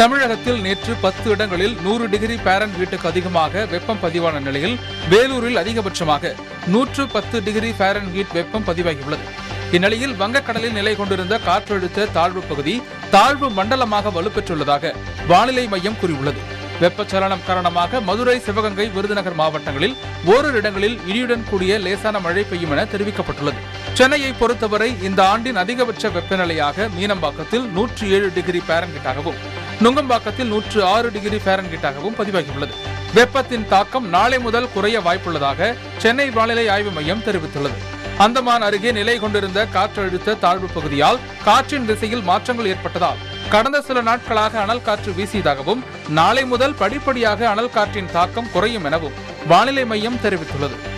தமிழகத்தில் நேற்று பத்து இடங்களில் நூறு டிகிரி பேரன் வீட்டுக்கு அதிகமாக வெப்பம் பதிவான நிலையில் வேலூரில் அதிகபட்சமாக நூற்று பத்து டிகிரி பேரன் ஹீட் வெப்பம் பதிவாகியுள்ளது இந்நிலையில் வங்கக்கடலில் நிலை கொண்டிருந்த காற்றழுத்த தாழ்வு பகுதி தாழ்வு மண்டலமாக வலுப்பெற்றுள்ளதாக வானிலை மையம் கூறியுள்ளது வெப்பச்சலனம் காரணமாக மதுரை சிவகங்கை விருதுநகர் மாவட்டங்களில் ஓரிரு இடங்களில் இடியுடன் கூடிய லேசான மழை பெய்யும் என தெரிவிக்கப்பட்டுள்ளது சென்னையை பொறுத்தவரை இந்த ஆண்டின் அதிகபட்ச வெப்பநிலையாக மீனம்பாக்கத்தில் நூற்றி ஏழு டிகிரி பேரன்கிட்டாகவும் நுங்கம்பாக்கத்தில் நூற்று ஆறு டிகிரி பேரன்கிட்டாகவும் பதிவாகியுள்ளது வெப்பத்தின் தாக்கம் நாளை முதல் குறைய வாய்ப்புள்ளதாக சென்னை வானிலை ஆய்வு மையம் தெரிவித்துள்ளது அந்தமான் அருகே நிலை கொண்டிருந்த காற்றழுத்த தாழ்வு பகுதியால் காற்றின் திசையில் மாற்றங்கள் ஏற்பட்டதால் கடந்த சில நாட்களாக அனல் காற்று வீசியதாகவும் நாளை முதல் படிப்படியாக அனல் காற்றின் தாக்கம் குறையும் எனவும் வானிலை மையம் தெரிவித்துள்ளது